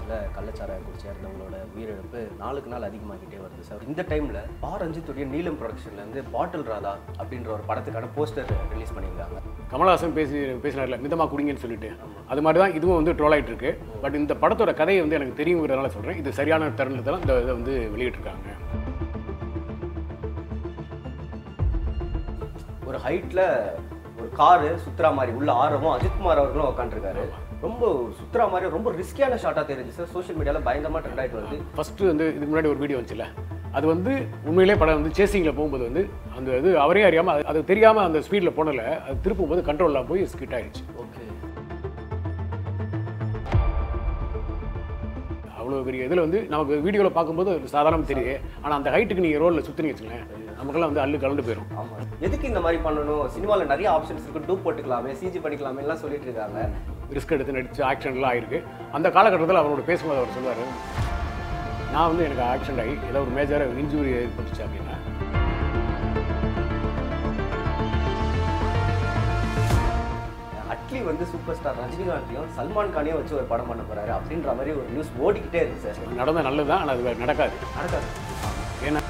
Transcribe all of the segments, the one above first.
கள்ளக்குறிச்சியில் கள்ளச்சாராயம் குடிச்சு இறந்தவங்களோட உயிரிழப்பு நாளுக்கு நாள் அதிகமாகிட்டே வருது சார் இந்த டைமில் பா ரஞ்சித்துடைய நீலம் ப்ரொடக்ஷன்லேருந்து பாட்டில் ராதா அப்படின்ற ஒரு படத்துக்கான போஸ்டர் ரிலீஸ் பண்ணியிருக்காங்க கமலஹாசன் பேசி பேசினார்ல மிதமா குடிங்கன்னு சொல்லிட்டு அது மாதிரி தான் இதுவும் வந்து ட்ரோல் ஆயிட்டு இருக்கு பட் இந்த படத்தோட கதையை வந்து எனக்கு தெரியுங்கிறதுனால சொல்கிறேன் இது சரியான தருணத்தில் இந்த இதை வந்து வெளியிட்டிருக்காங்க ஒரு ஹைட்டில் ஒரு காரு சுத்துறா மாதிரி உள்ள ஆரவும் அஜித்குமார் அவர்களும் உட்காந்துருக்காரு ரொம்ப சுத்துறா மாதிரி ரொம்ப ரிஸ்கியான ஷாட்டாக தெரிஞ்சு சார் சோஷியல் மீடியாவில் பயங்கரமாக ட்ரெண்ட் ஆகிட்டு வருது ஃபஸ்ட்டு வந்து இதுக்கு முன்னாடி ஒரு வீடியோ வந்துச்சுல அது வந்து உண்மையிலே படம் வந்து சேசிங்கில் போகும்போது வந்து அந்த இது அவரே அறியாமல் அது அது தெரியாமல் அந்த ஸ்பீடில் போனல அது திருப்பும் போது கண்ட்ரோலில் போய் ஸ்கிட் ஆயிடுச்சு ஓகே அவ்வளோ பெரிய இதில் வந்து நமக்கு வீடியோவில் பார்க்கும்போது அது சாதாரண தெரியுது ஆனால் அந்த ஹைட்டுக்கு நீங்கள் ரோலில் சுற்றினீங்க வச்சுங்களேன் நமக்கெல்லாம் வந்து அல்லு கலந்து போயிடும் ஆமாம் எதுக்கு இந்த மாதிரி பண்ணணும் சினிமாவில் நிறைய ஆப்ஷன்ஸ் இருக்கு டூப் போட்டுக்கலாமே சிஜி பண்ணிக்கலாமே எல்லாம் சொல்லிட்டு இருக்காங்க ரிஸ்க் எடுத்து நடிச்சு ஆக்ஷன்லாம் ஆயிருக்கு அந்த காலகட்டத்தில் அவரோட பேசும்போது அவர் சொல்வார் நான் வந்து எனக்கு ஆக்சிடென்ட் ஆகி ஏதோ ஒரு மேஜராக இன்ஜுரி ஏற்பட்டுச்சு அப்படின்னா அட்லி வந்து சூப்பர் ஸ்டார் ரஜினிகாந்தையும் சல்மான் கானையும் வச்சு ஒரு படம் பண்ண போறாரு அப்படின்ற மாதிரி ஒரு நியூஸ் ஓடிக்கிட்டே இருக்கு சார் நடந்த நல்லது தான் ஆனால் அது நடக்காது நடக்காது ஏன்னா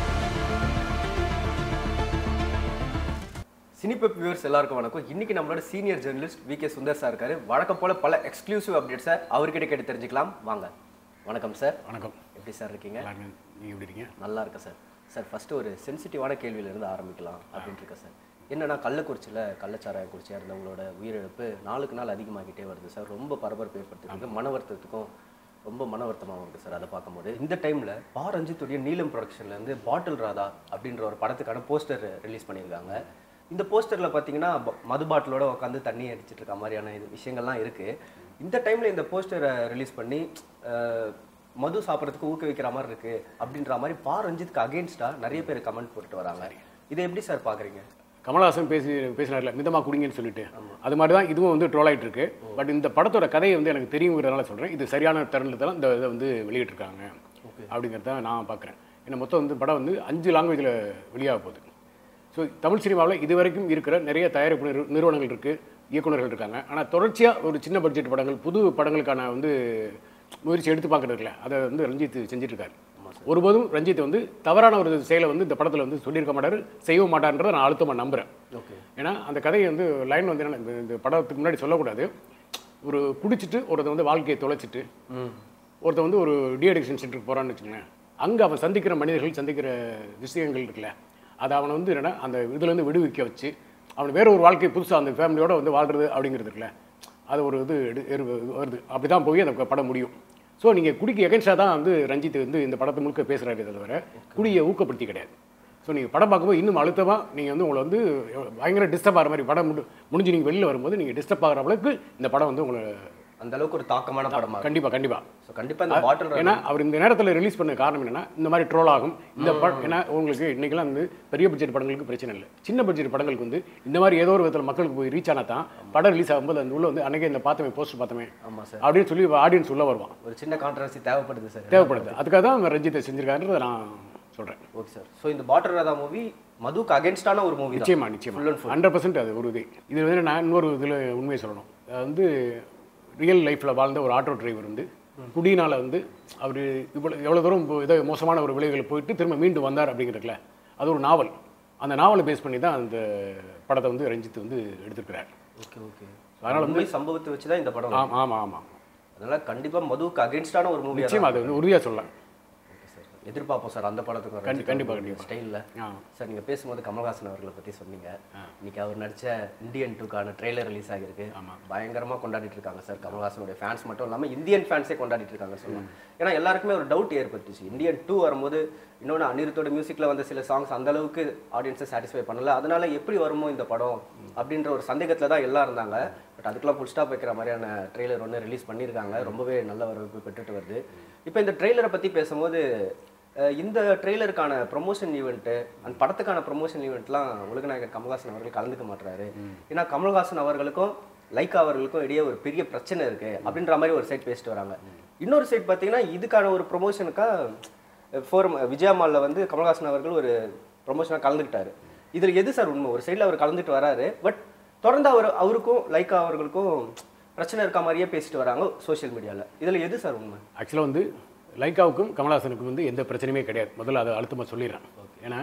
சினிபெப் வியூவர்ஸ் எல்லாருக்கும் வணக்கம் இன்னைக்கு நம்மளோட senior journalist V K Sundar sir இருக்காரு வழக்கம் போல பல எக்ஸ்க்ளூசிவ் அப்டேட்ஸை அவர்கிட்ட கேட்டு தெரிஞ்சுக்கலாம் வாங்க வணக்கம் சார் வணக்கம் எப்படி சார் இருக்கீங்க எல்லாருமே நீங்கள் எப்படி இருக்கீங்க நல்லா இருக்கேன் சார் சார் ஃபஸ்ட்டு ஒரு சென்சிட்டிவான கேள்வியிலேருந்து ஆரம்பிக்கலாம் அப்படின்ட்டு இருக்கேன் சார் என்னன்னா கள்ளக்குறிச்சியில் கள்ளச்சாராயம் குடிச்சு இறந்தவங்களோட உயிரிழப்பு நாளுக்கு நாள் அதிகமாகிட்டே வருது சார் ரொம்ப பரபரப்பு ஏற்படுத்திருக்கு மன வருத்தத்துக்கும் ரொம்ப மன வருத்தமாகவும் இருக்குது சார் அதை பார்க்கும்போது இந்த டைமில் பா ரஞ்சித்துடைய நீலம் ப்ரொடக்ஷன்லேருந்து பாட்டில் ராதா அப்படின்ற ஒரு படத்துக்கான போஸ்டர் ரிலீஸ் பண்ணியிருக்காங்க இந்த போஸ்டரில் பார்த்தீங்கன்னா ப- மது பாட்டிலோட உட்காந்து தண்ணி அடிச்சிட்டு இருக்க மாதிரியான இது விஷயங்கள்லாம் இருக்குது இந்த டைமில் இந்த போஸ்டரை ரிலீஸ் பண்ணி அஹ், மது சாப்பிட்றதுக்கு ஊக்குவிக்கிற மாதிரி இருக்கு அப்படின்ற மாதிரி பா ரஞ்சித்துக்கு அகேன்ஸ்டா நிறைய பேர் கமெண்ட் போட்டுட்டு வராங்க இதை எப்படி சார் பாக்குறீங்க கமலஹாசன் பேசி பேசினார்ல மிதமா குடிங்கன்னு சொல்லிட்டு அது மாதிரி தான் இதுவும் வந்து ட்ரோல் ஆயிட்டு இருக்கு பட் இந்த படத்தோட கதையை வந்து எனக்கு தெரியுங்கிறதுனால சொல்கிறேன் இது சரியான தருணத்தில் இந்த இதை வந்து வெளியிட்டிருக்காங்க அப்படிங்கிறத நான் பார்க்குறேன் ஏன்னா மொத்தம் வந்து படம் வந்து அஞ்சு லாங்குவேஜில் வெளியாக போகுது ஸோ தமிழ் சினிமாவில் இது வரைக்கும் இருக்கிற நிறைய தயாரிப்பு நிறு- நிறுவனங்கள் இருக்குது இயக்குனர்கள் இருக்காங்க ஆனால் தொடர்ச்சியாக ஒரு சின்ன பட்ஜெட் படங்கள் புது படங்களுக்கான வந்து முயற்சி எடுத்து பார்க்குறதுல அதை வந்து ரஞ்சித் செஞ்சுட்டு இருக்காரு ஒருபோதும் ரஞ்சித் வந்து தவறான ஒரு செயலை வந்து இந்த படத்தில் வந்து சொல்லியிருக்க மாட்டார் செய்யவும் மாட்டார்ன்றதை நான் அழுத்தமாக நம்புகிறேன் ஓகே ஏன்னா அந்த கதையை வந்து லைன் வந்து என்ன இந்த- இந்த படத்துக்கு முன்னாடி சொல்லக்கூடாது ஒரு குடிச்சிட்டு ஒருத்தன் வந்து வாழ்க்கையை தொலைச்சிட்டு ஒருத்தன் வந்து ஒரு டி அடிக்ஷன் சென்டருக்கு போகிறான்னு வச்சுக்கோங்களேன் அங்கே அவன் சந்திக்கிற மனிதர்கள் சந்திக்கிற விஷயங்கள் இருக்குல்ல அதை அவனை வந்து என்னன்னா அந்த இதுலேருந்து விடுவிக்க வச்சு அவன் வேற ஒரு வாழ்க்கை புதுசாக அந்த ஃபேமிலியோட வந்து வாழ்றது அப்படிங்கிறது இருக்குல்ல அது ஒரு இது எடு- எரு- வருது அப்படி தான் போய் அந்த படம் முடியும் ஸோ நீங்கள் குடிக்கு எகென்ஸ்டாக தான் வந்து ரஞ்சித் வந்து இந்த படத்தை முழுக்க பேசுகிறாரு தவிர குடியை ஊக்கப்படுத்தி கிடையாது ஸோ நீங்கள் படம் பார்க்கும்போது இன்னும் அழுத்தமாக நீங்கள் வந்து உங்களை வந்து பயங்கர டிஸ்டர்ப் ஆகிற மாதிரி படம் முடி முடிஞ்சு நீங்கள் வெளியில் வரும்போது நீங்கள் டிஸ்டர்ப் ஆகிற அளவுக்கு இந்த படம் வந்து உங்களை அந்த அளவுக்கு ஒரு தாக்கமான படமா கண்டிப்பாக கண்டிப்பாக ஸோ கண்டிப்பா இந்த பாட்டில் ஏன்னா அவர் இந்த நேரத்தில் ரிலீஸ் பண்ண காரணம் என்னன்னா இந்த மாதிரி ட்ரோல் ஆகும் இந்த படம் ஏன்னா உங்களுக்கு இன்னைக்கெல்லாம் வந்து பெரிய பட்ஜெட் படங்களுக்கு பிரச்சனை இல்லை சின்ன பட்ஜெட் படங்களுக்கு வந்து இந்த மாதிரி ஏதோ ஒரு விதத்தில் மக்களுக்கு போய் ரீச் ஆனால் தான் படம் ரிலீஸ் ஆகும்போது அந்த உள்ள வந்து அன்னைக்கே இந்த பார்த்தமே போஸ்ட் பார்த்தமே ஆமா சார் அப்படின்னு சொல்லி ஆடியன்ஸ் உள்ள வருவான் ஒரு சின்ன கான்ட்ரவர்சி தேவைப்படுது சார் தேவைப்படுது அதுக்காக தான் அவர் ரஞ்சித்தை செஞ்சிருக்காருன்றதை நான் சொல்கிறேன் ஓகே சார் ஸோ இந்த பாட்டில் ராதா மூவி மதுக்கு அகேன்ஸ்டான ஒரு மூவி தான் நிச்சயமா நிச்சயமா Full and full. Hundred percent அது ஒரு இது இது வந்து நான் இன்னொரு இதில் உண்மையை சொல்லணும் அது வந்து ரியல் லைஃப்பில் வாழ்ந்த ஒரு ஆட்டோ டிரைவர் வந்து குடியினால் வந்து அவர் இவ்வளோ எவ்வளோ தூரம் இப்போ ஏதோ மோசமான ஒரு விளைவுகள் போயிட்டு திரும்ப மீண்டும் வந்தார் அப்படிங்கிறதுல அது ஒரு நாவல் அந்த நாவலை பேஸ் பண்ணி தான் அந்த படத்தை வந்து ரஞ்சித் வந்து எடுத்திருக்கிறார் ஓகே ஓகே அதனால உண்மை சம்பவத்தை வச்சு தான் இந்த படம் ஆமாம் ஆமாம் ஆமாம் அதனால கண்டிப்பா மதுவுக்கு அகேன்ஸ்டான ஒரு மூவி நிச்சயமா அது வந்து உறுதியாக சொல்லலாம் ஓகே சார் எதிர்பார்ப்போம் சார் அந்த படத்துக்கு கண்டி- கண்டிப்பா, கண்டிப்பா. ஸ்டைலில் ஆ சார் நீங்க பேசும்போது கமல்ஹாசன் அவர்களை பத்தி சொன்னீங்க இன்னைக்கு அவர் நடிச்ச இந்தியன் டூக்கான ட்ரெய்லர் ரிலீஸ் ஆகிருக்கு பயங்கரமா கொண்டாடிட்டு இருக்காங்க சார் கமல்ஹாசனுடைய ஃபேன்ஸ் மட்டும் இல்லாம இந்தியன் ஃபேன்ஸே கொண்டாடிட்டு இருக்காங்க சொல்லலாம் ஏன்னா எல்லாருக்குமே ஒரு டவுட் ஏற்பட்டுச்சு இந்தியன் டூ வரும்போது இன்னொன்று அனிருத்தோட மியூசிக்ல வந்த சில சாங்ஸ் அந்த அளவுக்கு ஆடியன்ஸை சாட்டிஸ்ஃபை பண்ணல அதனால எப்படி வருமோ இந்த படம் அப்படின்ற ஒரு சந்தேகத்துல தான் எல்லாம் இருந்தாங்க பட் அதுக்கெல்லாம் ஃபுல் ஸ்டாப் வைக்கிற மாதிரியான ட்ரெய்லர் ஒன்று ரிலீஸ் பண்ணியிருக்காங்க ரொம்பவே நல்ல வரவேற்பு பெற்றுட்டு வருது இப்போ இந்த ட்ரெய்லரை பத்தி பேசும்போது அஹ் இந்த ட்ரெய்லருக்கான ப்ரொமோஷன் ஈவெண்ட்டு அந்த படத்துக்கான ப்ரொமோஷன் ஈவெண்ட்லாம் உலகநாயகர் கமல்ஹாசன் அவர்கள் கலந்துக்க மாட்டாரு ஏன்னா கமல்ஹாசன் அவர்களுக்கும் லைக்கா அவர்களுக்கும் இடையே ஒரு பெரிய பிரச்சனை இருக்கு அப்படின்ற மாதிரி ஒரு சைட் பேசிட்டு வராங்க இன்னொரு சைட் பார்த்தீங்கன்னா இதுக்கான ஒரு ப்ரொமோஷனுக்கா ஃபோரம் விஜயமாலில் வந்து கமல்ஹாசன் அவர்கள் ஒரு ப்ரொமோஷனாக கலந்துக்கிட்டாரு இதில் எது சார் உண்மை ஒரு சைடில் அவர் கலந்துட்டு வராரு பட் தொடர்ந்து அவர் அவருக்கும் லைக்கா அவர்களுக்கும் பிரச்சனை இருக்க மாதிரியே பேசிட்டு வராங்க சோஷியல் மீடியால இதுல எது சார் உண்மை ஆக்சுவலாக வந்து லைக்காவுக்கும் கமலஹாசனுக்கும் வந்து எந்த பிரச்சனையுமே கிடையாது முதல்ல அதை அழுத்தமாக சொல்லிடுறேன் ஏன்னா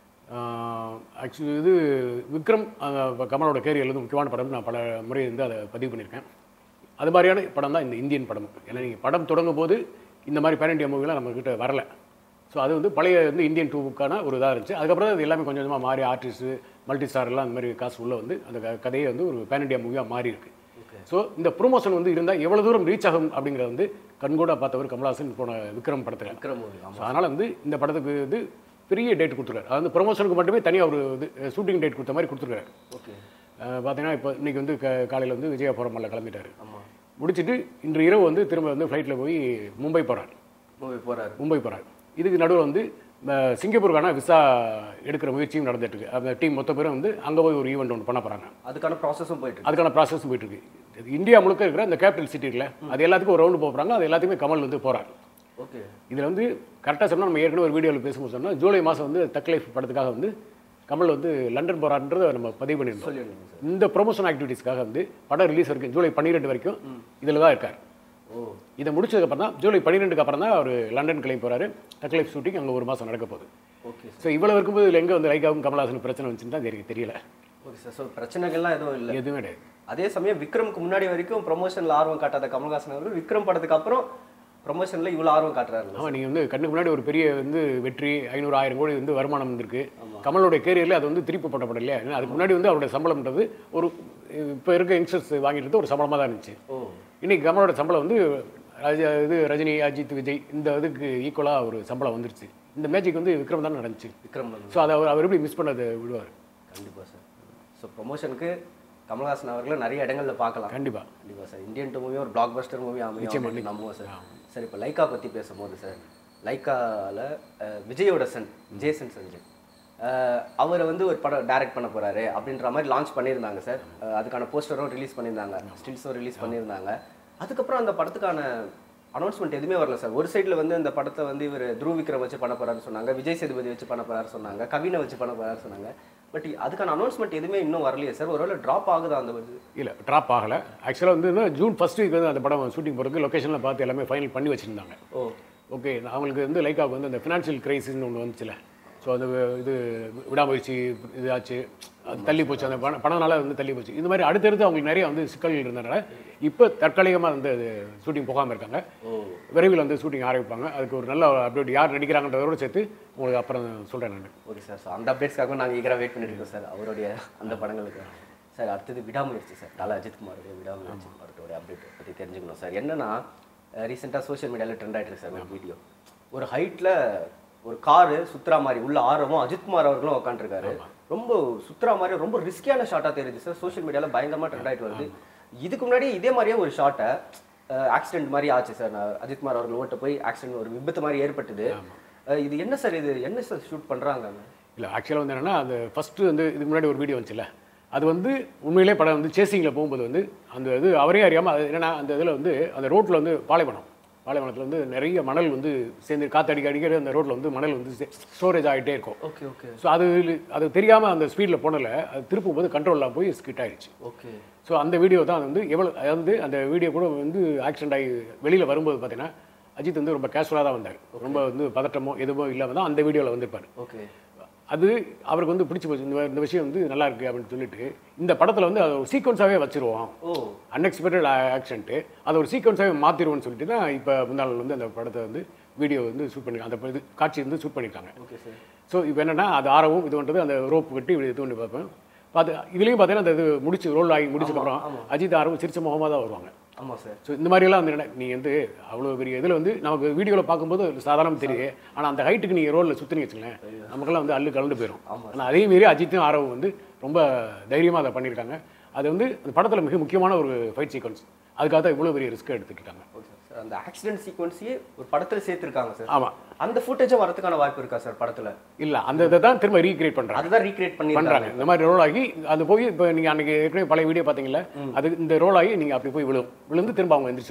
ஆக்சுவலி இது விக்ரம் அஹ், கமலோட கேரியர் வந்து முக்கியமான படம் நான் பல முறை வந்து அதை பதிவு பண்ணியிருக்கேன் அது மாதிரியான படம் தான் இந்த இந்தியன் படம் ஏன்னா நீங்கள் படம் தொடங்கும் போது இந்த மாதிரி பேன் இண்டியா மூவிலாம் நம்மக்கிட்ட வரல ஸோ அது வந்து பழைய வந்து இந்தியன் டூவுக்கான ஒரு இதாக இருந்துச்சு அதுக்கப்புறம் தான் அது எல்லாமே கொஞ்சம் கொஞ்சமாக மாறி ஆர்டிஸ்ட்டு மல்டி ஸ்டார் எல்லாம் அந்த மாதிரி காசு உள்ள வந்து அந்த க- கதையை வந்து ஒரு பேன் இண்டியா மூவியாக மாறி இருக்கு ஸோ இந்த ப்ரொமோஷன் வந்து இருந்தால் எவ்வளோ தூரம் ரீச் ஆகும் அப்படிங்கிறத வந்து கண்கூட பார்த்தவர் கமலஹாசன் போன விக்ரம் படத்தில் விக்ரம் மூவி ஆமா ஸோ அதனால் வந்து இந்த படத்துக்கு வந்து பெரிய டேட் கொடுத்துருக்காரு அதாவது ப்ரொமோஷனுக்கு மட்டுமே தனியாக ஒரு இது ஷூட்டிங் டேட் கொடுத்த மாதிரி கொடுத்துருக்காரு ஓகே பார்த்தீங்கன்னா இப்போ இன்னைக்கு வந்து க- காலையில் வந்து விஜயபுரமல்ல கிளம்பிட்டாரு ஆமா முடிச்சிட்டு இன்று இரவு வந்து திரும்ப வந்து ஃப்ளைட்டில் போய் மும்பை போகிறார் மூவி போறாரு மும்பை போகிறார் இதுக்கு நடுவில் வந்து அஹ், சிங்கப்பூருக்கான விசா எடுக்கிற முயற்சியும் நடந்துட்டு இருக்கு அந்த டீம் மொத்த பேரும் வந்து அங்கே போய் ஒரு ஈவெண்ட் ஒன்று பண்ண போகிறாங்க அதுக்கான ப்ராசஸும் போயிட்டு இருக்கு அதுக்கான ப்ராசஸ் போயிட்டு இருக்கு இது இந்தியா முழுக்க இருக்கிற அந்த கேபிட்டல் சிட்டி இருக்குல்ல அது எல்லாத்துக்கும் ஒரு ரவுண்டு போகிறாங்க அது எல்லாத்தையுமே கமல் வந்து போகிறார் ஓகே இதில் வந்து கரெக்டாக சொன்னால் நம்ம ஏற்கனவே ஒரு வீடியோவில் பேசும்போது சொன்னால் ஜூலை மாதம் வந்து தக் லைஃப் படத்துக்காக வந்து கமல் வந்து லண்டன் போகிறான்றதை நம்ம பதிவு பண்ணியிருந்தோம் சொல்லிடுங்க சார் இந்த ப்ரொமோஷன் ஆக்டிவிட்டீஸ்க்காக வந்து படம் ரிலீஸ் வரைக்கும் ஜூலை பன்னிரெண்டு வரைக்கும் இதில் தான் இருக்கார் ஓ இதை முடிச்சதுக்கப்புறம் தான் ஜூலை பன்னிரெண்டுக்கு அப்புறம் தான் அவர் லண்டன் கிளம்பி போகிறாரு தக் லைஃப் ஷூட்டிங் அங்கே ஒரு மாதம் நடக்க போகுது ஓகே ஸோ இவ்வளோ இருக்கும்போது இதில் எங்கே வந்து லைக்காவும் கமல்ஹாசன் பிரச்சனை வந்துச்சுன்னு தான் தெரிய தெரியல ஓகே சார் ஸோ பிரச்சனைகள்லாம் எதுவும் இல்லை எதுவுமே கிடையாது அதே சமயம் விக்ரம்க்கு முன்னாடி வரைக்கும் ப்ரொமோஷன்ல ஆர்வம் காட்டாத கமல்ஹாசன் அவர்கள் விக்ரம் படத்துக்கு அப்புறம் ப்ரொமோஷன்ல இவ்வளவு ஆர்வம் காட்டுறாரு ஆமாம் நீங்கள் வந்து கண்ணுக்கு முன்னாடி ஒரு பெரிய வந்து வெற்றி ஐநூறு ஆயிரம் கோடி வந்து வருமானம் வந்திருக்கு கமலோட கேரியரில் அது வந்து திருப்பி போட்ட படம் இல்லையா ஏன்னா அதுக்கு முன்னாடி வந்து அவருடைய சம்பளம்ன்றது ஒரு இப்போ இருக்க யங்ஸ்டர்ஸ் வாங்கிட்டு இருந்த ஒரு சம்பளமாக தான் இருந்துச்சு ஓ இன்னைக்கு கமலோட சம்பளம் வந்து ரஜ இது ரஜினி அஜித் விஜய் இந்த இதுக்கு ஈக்குவலாக ஒரு சம்பளம் வந்துருச்சு இந்த மேஜிக் வந்து விக்ரம் தான் நடந்துச்சு விக்ரம் வந்து ஸோ அதை அவர் அவர் எப்படி மிஸ் பண்ணதை விடுவார் கண்டிப்பா சார் ஸோ ப்ரொமோஷனுக்கு கமல்ஹாசன் அவர்களை நிறைய இடங்கள்ல பார்க்கலாம் கண்டிப்பாக கண்டிப்பா சார் இந்தியன் டூ மூவி ஒரு பிளாக் பஸ்டர் மூவி அமையும் அப்படின்னு நம்புவோம் சார் சார் இப்போ லைக்கா பத்தி பேசும்போது சார் லைக்கால அஹ், விஜயோட சன் ஜேசன் சஞ்சய் அஹ், அவரை வந்து ஒரு படம் டைரக்ட் பண்ண போறாரு அப்படின்ற மாதிரி லான்ச் பண்ணியிருந்தாங்க சார் அஹ், அதுக்கான போஸ்டரும் ரிலீஸ் பண்ணியிருந்தாங்க ஸ்டில்ஸும் ரிலீஸ் பண்ணியிருந்தாங்க அதுக்கப்புறம் அந்த படத்துக்கான அனௌன்ஸ்மெண்ட் எதுவுமே வரல சார் ஒரு சைடில் வந்து இந்த படத்தை வந்து இவர் துருவ் விக்ரம் வச்சு பண்ண போறாருன்னு சொன்னாங்க விஜய் சேதுபதி வச்சு பண்ண போறாரு சொன்னாங்க கவினை வச்சு பண்ண போறாரு சொன்னாங்க பட் அதுக்கான அனௌன்ஸ்மெண்ட் எதுவுமே இன்னும் வரலையே சார் ஒருவேளை ட்ராப் ஆகுதா அந்த ஒரு இல்லை ட்ராப் ஆகலை ஆக்சுவலாக வந்து என்ன, ஜூன் ஃபர்ஸ்ட் வீக் வந்து அந்த படம் ஷூட்டிங் போகிறதுக்கு லொக்கேஷனில் பார்த்து எல்லாமே ஃபைனல் பண்ணி வச்சுருந்தாங்க ஓ ஓகே அவங்களுக்கு வந்து லைக்காவுக்கு வந்து அந்த ஃபினான்ஷியல் கிரைசிஸ்னு ஒன்று வந்துச்சுல ஸோ அது இது விடாமுயற்சி இதாச்சு அது தள்ளி போச்சு அந்த பண பணனால வந்து தள்ளி போச்சு இந்த மாதிரி அடுத்தடுத்து அவங்களுக்கு நிறைய வந்து சிக்கல்கள் இருந்தனால இப்போ தற்காலிகமாக வந்து ஷூட்டிங் போகாமல் இருக்காங்க ஓ விரைவில் வந்து ஷூட்டிங் ஆரம்பிப்பாங்க அதுக்கு ஒரு நல்ல அப்டேட் யார் நடிக்கிறாங்கன்றதோட சேர்த்து உங்களுக்கு அப்புறம் சொல்கிறேன் நான் ஓகே சார் ஸோ அந்த அப்டேட்ஸ்க்காக நாங்கள் ஈகராக வெயிட் பண்ணிட்டு இருக்கோம் சார் அவருடைய அந்த படங்களுக்கு சார் அடுத்தது விடாமுயற்சி சார் தலை அஜித் குமாருடைய விடாமுயற்சி அவருடைய அப்டேட் பற்றி தெரிஞ்சுக்கணும் சார் என்னன்னா ரீசெண்டாக சோஷியல் மீடியாவில் ட்ரெண்ட் ஆகிட்டு இருக்கு சார் ஒரு வீடியோ ஒரு ஹைட்டில் ஒரு காரு சுத்துறா மாதிரி உள்ள ஆரமும் அஜித்குமார் அவர்களும் உட்காந்துருக்காரு ரொம்ப சுத்துறா மாதிரி ரொம்ப ரிஸ்கியான ஷாட்டாக தெரியுது சார் சோஷியல் மீடியாவில் பயங்கரமாக ட்ரெண்ட் ஆகிட்டு வருது இதுக்கு முன்னாடி இதே மாதிரியே ஒரு ஷாட்டை ஆக்சிடென்ட் மாதிரி ஆச்சு சார் நான் அஜித்குமார் அவர்கள் ஓட்ட போய் ஆக்சிடென்ட் ஒரு விபத்து மாதிரி ஏற்பட்டது அஹ் இது என்ன சார் இது என்ன சார் ஷூட் பண்ணுறாங்க இல்லை ஆக்சுவலாக வந்து என்னென்னா அந்த ஃபஸ்ட்டு வந்து இதுக்கு முன்னாடி ஒரு வீடியோ வந்துச்சுல அது வந்து உண்மையிலே படம் வந்து சேசிங்கில் போகும்போது வந்து அந்த இது அவரே அறியாமல் அது என்னென்னா அந்த இதில் வந்து அந்த ரோட்டில் வந்து பாலைவனம் பாலைவனத்தில் வந்து நிறைய மணல் வந்து சேர்ந்து காத்தடிக்க அடிக்கிற அந்த ரோட்டில் வந்து மணல் வந்து ஸ்டோரேஜ் ஆகிட்டே இருக்கும் ஓகே ஓகே ஸோ அது அது தெரியாமல் அந்த ஸ்பீடில் போனல அது திருப்பும் போது கண்ட்ரோலில் போய் ஸ்கிட் ஆயிடுச்சு ஓகே ஸோ அந்த வீடியோ தான் வந்து எவ்வளோ அதாவது அந்த வீடியோ கூட வந்து ஆக்சிடென்ட் ஆகி வெளியில் வரும்போது பார்த்தீங்கன்னா அஜித் வந்து ரொம்ப கேஷுவலாக தான் வந்தார் ரொம்ப வந்து பதட்டமோ எதுவோ இல்லாமல் தான் அந்த வீடியோவில் வந்திருப்பார் ஓகே அது அவருக்கு வந்து பிடிச்சி போச்சு இந்த இந்த விஷயம் வந்து நல்லா இருக்கு அப்படின்னு சொல்லிட்டு இந்த படத்தில் வந்து அதை ஒரு சீக்வன்ஸாகவே வச்சிருவோம் ஓ அன்எக்ஸ்பெக்டட் ஆக்சிடென்ட்டு அதை ஒரு சீக்வன்ஸாகவே மாற்றிடுவோம்னு சொல்லிட்டு தான் இப்போ முந்தாள் வந்து அந்த படத்தை வந்து வீடியோ வந்து ஷூட் பண்ணி அந்த இது காட்சி வந்து ஷூட் பண்ணியிருக்காங்க ஓகே சார் ஸோ இப்போ என்னன்னா அது ஆரவும் இது பண்ணுறது அந்த ரோப்பு கட்டி இப்படி இது பண்ணி பார்ப்பேன் பார்த்து இதுலேயும் பார்த்தீங்கன்னா அந்த இது முடிச்சு ரோல் ஆகி முடிச்சதுக்கப்புறம் அஜித் ஆரவும் சிரிச்ச முகமாக தான் வருவாங்க ஆமாம் சார் ஸோ இந்த மாதிரியெல்லாம் வந்து என்ன நீ வந்து அவ்வளோ பெரிய இதில் வந்து நமக்கு வீடியோவில் பார்க்கும்போது சாதாரண தெரியுது ஆனால் அந்த ஹைட்டுக்கு நீங்கள் ரோலில் சுற்றினீங்க வச்சுங்களேன் நமக்கெல்லாம் வந்து அல்லு கலந்து போயிடும் ஆனால் அதே மாரி அஜித்தும் ஆரவும் வந்து ரொம்ப தைரியமாக அதை பண்ணியிருக்காங்க அது வந்து அந்த படத்தில் மிக முக்கியமான ஒரு ஃபைட் சீக்வன்ஸ் அதுக்காக தான் இவ்வளோ பெரிய ரிஸ்க் எடுத்துக்கிட்டாங்க ஓகே சார் அந்த ஆக்சிடென்ட் சீக்வன்ஸையே ஒரு படத்தில் சேர்த்துருக்காங்க சார் ஆமாம் அந்த ஃபுட்டேஜும் வரதுக்கான வாய்ப்பு இருக்கா சார் படத்தில் இல்லை அந்த இதை தான் திரும்ப ரீக்ரியேட் பண்ணுறாங்க அதுதான் ரீக்ரியேட் பண்ணி பண்ணுறாங்க இந்த மாதிரி ரோல் ஆகி அது போய் இப்போ நீங்கள் அன்றைக்கி ஏற்கனவே பழைய வீடியோ பார்த்தீங்களா அது இந்த ரோல் ஆகி நீங்கள் அப்படி போய் விழும் விழுந்து திரும்ப அவங்க எந்திரிச்சு வருவாங்க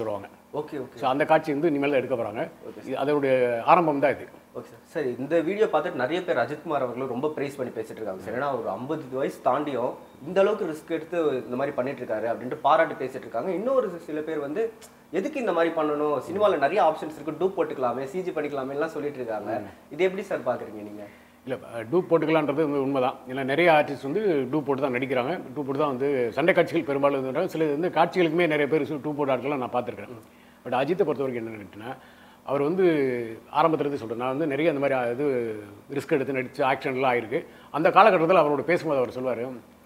ஓகே ஓகே ஸோ அந்த காட்சி வந்து இனிமேல் தான் எடுக்க போகிறாங்க அதோடைய ஆரம்பம் தான் இது ஓகே சார் சரி இந்த வீடியோ பார்த்துட்டு நிறைய பேர் அஜித்குமார் அவர்களும் ரொம்ப ப்ரைஸ் பண்ணி பேசிட்டு இருக்காங்க சார் ஏன்னா ஒரு ஐம்பது வயசு தாண்டியும் இந்த அளவுக்கு ரிஸ்க் எடுத்து இந்த மாதிரி பண்ணிட்டு இருக்காரு அப்படின்ட்டு பாராட்டி பேசிட்டு இருக்காங்க இன்னொரு சில பேர் வந்து எதுக்கு இந்த மாதிரி பண்ணணும் சினிமாவில் நிறைய ஆப்ஷன்ஸ் இருக்கு டூப் போட்டுக்கலாமே சிஜி பண்ணிக்கலாமே எல்லாம் சொல்லிட்டு இருக்காங்க இது எப்படி சார் பார்க்குறீங்க நீங்க இல்லை டூப் போட்டுக்கலான்றது வந்து உண்மைதான் ஏன்னா நிறைய ஆர்டிஸ்ட் வந்து டூப் போட்டு தான் நடிக்கிறாங்க டூப் போட்டு தான் வந்து சண்டை காட்சிகள் பெரும்பாலும் இருந்துட்டாங்க சில வந்து காட்சிகளுக்குமே நிறைய பேர் டூப் போட்டு ஆட்கள்லாம் நான் பார்த்துருக்கேன் பட் அஜித்தை பொறுத்த வரைக்கும் என்ன கேட்டிங்கன்னா அவர் வந்து ஆரம்பத்துலேருந்து சொல்கிறேன் நான் வந்து நிறைய அந்த மாதிரி இது ரிஸ்க் எடுத்து நடித்து ஆக்ஷன்லாம் ஆயிருக்கு அந்த காலகட்டத்தில் அவரோட பேசும்போது அவர் சொல்வார்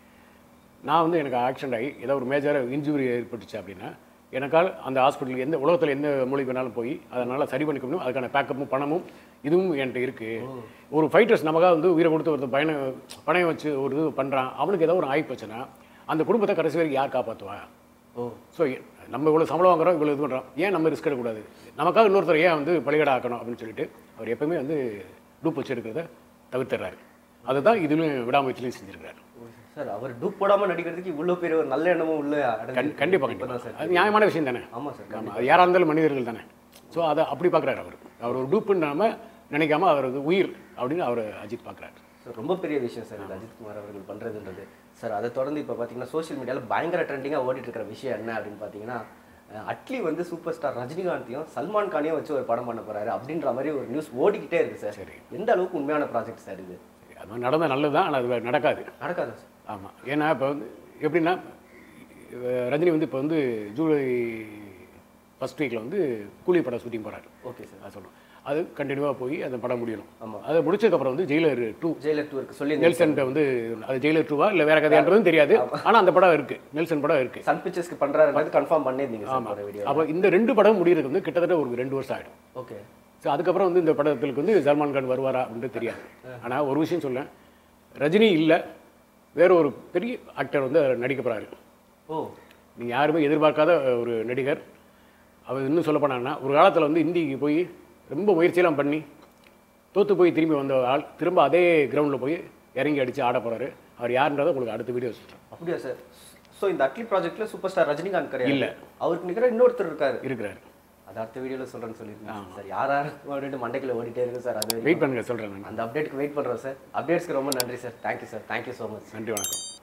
நான் வந்து எனக்கு ஆக்சிடென்ட் ஆகி ஏதோ ஒரு மேஜர் இன்ஜுரி ஏற்பட்டுச்சு அப்படின்னா எனக்கால் அந்த ஹாஸ்பிட்டலுக்கு எந்த உலகத்தில் எந்த மூலிகை வேணாலும் போய் அதனால் சரி பண்ணிக்க முடியும் அதுக்கான பேக்கப்பும் பணமும் இதுவும் என்கிட்ட இருக்குது ஒரு ஃபைட்டர்ஸ் நமக்காக வந்து உயிரை கொடுத்து ஒருத்தர் பயணம் பணம் வச்சு ஒரு இது பண்ணுறான் அவனுக்கு ஏதோ ஒரு ஆகி போச்சுன்னா அந்த குடும்பத்தை கடைசி வரைக்கும் யார் காப்பாற்றுவா ஓ ஸோ நம்ம இவ்வளோ சம்பளம் வாங்குறோம் இவ்வளோ இது பண்ணுறோம் ஏன் நம்ம ரிஸ்க் எடுக்கக்கூடாது நமக்காக இன்னொருத்தர் ஏன் வந்து பலிகடை ஆக்கணும் அப்படின்னு சொல்லிட்டு அவர் எப்பவுமே வந்து டூப் வச்சு எடுக்கிறத தவிர்த்துறாரு அதுதான் இதுலையும் விடாமுயற்சிலையும் செஞ்சிருக்காரு சார் அவர் டூப் போடாம நடிக்கிறதுக்கு இவ்வளோ பெரிய ஒரு நல்ல எண்ணமும் உள்ள கண் கண்டிப்பாக கண்டிப்பாக சார் அது நியாயமான விஷயம் தானே ஆமா சார் ஆமாம் அது யாராக இருந்தாலும் மனிதர்கள் தானே ஸோ அதை அப்படி பார்க்குறாரு அவர் அவர் ஒரு டூப்புன்னு நாம நினைக்காம அவர் வந்து உயிர் அப்படின்னு அவர் அஜித் பார்க்குறாரு சார் ரொம்ப பெரிய விஷயம் சார் இந்த அஜித்குமார் அவர்கள் பண்ணுறதுன்றது சார் அதை தொடர்ந்து இப்போ பார்த்தீங்கன்னா சோஷியல் மீடியாவில் பயங்கர ட்ரெண்டிங்காக ஓடிட்டு இருக்கிற விஷயம் என்ன அப்படின்னு பார்த்தீங்கன்னா அஹ், அட்லி வந்து சூப்பர் ஸ்டார் ரஜினிகாந்தையும் சல்மான் கானையும் வச்சு ஒரு படம் பண்ண போறாரு அப்படின்ற மாதிரி ஒரு நியூஸ் ஓடிக்கிட்டே இருக்கு சார் சரி. எந்த அளவுக்கு உண்மையான ப்ராஜெக்ட் சார் இது சரி அது மாதிரி நடந்தால் நல்லது தான் ஆனால் அது நடக்காது நடக்காதா சார் ஆமாம் ஏன்னா இப்போ வந்து எப்படின்னா அஹ் ரஜினி வந்து இப்போ வந்து ஜூலை ஃபஸ்ட் வீக்கில் வந்து கூலி படம் ஷூட்டிங் போகிறாரு ஓகே சார் அது சொல்லணும் அது கண்டினியூவாக போய் அந்த படம் முடியணும் ஆமா. அதை முடிச்சதுக்கப்புறம் வந்து ஜெயிலர் டூ ஜெயிலர் டூருக்கு சொல்லி நெல்சன் வந்து அது ஜெயிலர் டூவா இல்லை வேற கதையான்றதும் தெரியாது ஆனால் அந்த படம் இருக்குது நெல்சன் படம் இருக்குது சன் பிக்சர்ஸ்க்கு பண்ணுறாருன்றது கன்ஃபார்ம் பண்ணியிருந்தீங்க சார் ஒரு வீடியோ அப்போ இந்த ரெண்டு படம் முடியறதுக்கு வந்து கிட்டத்தட்ட ஒரு ரெண்டு வருஷம் ஆகிடும் ஓகே ஸோ அதுக்கப்புறம் வந்து இந்த படத்துக்கு வந்து சல்மான் கான் வருவாரா அப்படின்றது தெரியாது ஆனால் ஒரு விஷயம் சொல்லேன் ரஜினி இல்லை வேற ஒரு பெரிய ஆக்டர் வந்து அதுல நடிக்க போகிறாரு ஓ நீங்கள் யாருமே எதிர்பார்க்காத ஒரு நடிகர் அவர் இன்னும் சொல்ல போனாங்கன்னா ஒரு காலத்தில் வந்து இந்திக்கு போய் ரொம்ப முயற்சியெல்லாம் பண்ணி தோற்று போய் திரும்பி வந்த ஆள் திரும்ப அதே கிரவுண்டில் போய் இறங்கி அடித்து ஆட போகிறாரு அவர் யாருன்றதை உங்களுக்கு அடுத்த வீடியோ சொல்கிறேன் அப்படியா சார் ஸோ இந்த அட்லி ப்ராஜெக்ட்ல சூப்பர் ஸ்டார் ரஜினிகாந்த் கிடையாது இல்ல. அவருக்கு நிகர இன்னொருத்தர் இருக்காரு இருக்கிறாரு அது அடுத்த வீடியோல சொல்றேன்னு சொல்லியிருக்கேன் சார் யார் யார் அப்படின்ட்டு மண்டைக்குள்ள ஓடிட்டே இருக்கு சார் அது வரைக்கும். வெயிட் பண்ணுங்க சொல்கிறேன் நான் அந்த அப்டேட்க்கு வெயிட் பண்றோம் சார் அப்டேட்ஸ்க்கு ரொம்ப நன்றி sir thank you sir thank you so much நன்றி வணக்கம்